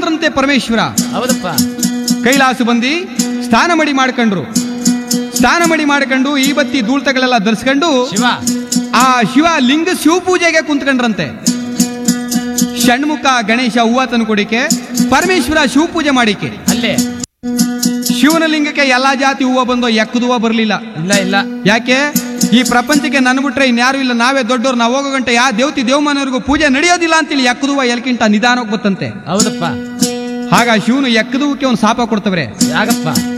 ಬಂದ್ರಂತೆ ಪರಮೇಶ್ವರ ಹೌದಪ್ಪ ಕೈಲಾಸ ಬಂದಿ ಸ್ನಾನ ಮಡಿ ಮಾಡ್ಕೊಂಡ್ರು ಸ್ನಾನ ಮಡಿ ಮಾಡ್ಕೊಂಡು ಈ ಬತ್ತಿ ಧೂಳ್ತಗಳೆಲ್ಲ ಧರಿಸ್ಕೊಂಡು ಶಿವ ಆ ಶಿವ ಲಿಂಗ ಶಿವ ಪೂಜೆಗೆ ಕುಂತ್ಕೊಂಡ್ರಂತೆ ಷಣ್ಮುಖ ಗಣೇಶ ಹೂವ ತಂದು ಕೊಡಿಕೆ ಪರಮೇಶ್ವರ ಶಿವ ಪೂಜೆ ಮಾಡಿಕೆ ಅಲ್ಲೇ ಶಿವನ ಲಿಂಗಕ್ಕೆ ಎಲ್ಲಾ ಜಾತಿ ಹೂವ ಬಂದೋ ಎಕ್ಕದ ಹೂವ ಬರಲಿಲ್ಲ ಇಲ್ಲ ಇಲ್ಲ ಯಾಕೆ ಈ ಪ್ರಪಂಚಕ್ಕೆ ನನ್ ಬಿಟ್ರೆ ಇನ್ಯಾರು ಇಲ್ಲ ನಾವೇ ದೊಡ್ಡವ್ರು ನಾವು ಹೋಗೋ ಗಂಟೆ ಯಾ ದೇವತಿ ದೇವಮಾನವರಿಗೂ ಪೂಜೆ ನಡೆಯೋದಿಲ್ಲ ಅಂತೇಳಿ ಎಕ್ಕದ ಹೂವ ಎಲ್ಕಿಂಟ ನಿಧಾನಕ್ಕೆ ಬತ್ತಂತೆ ಹೌದಪ್ಪ ಆಗ ಶಿವನು ಎಕ್ಕದ ಹೂವಕ್ಕೆ ಒಂದು ಶಾಪ ಕೊಡ್ತವ್ರೆ ಯಾಗಪ್ಪ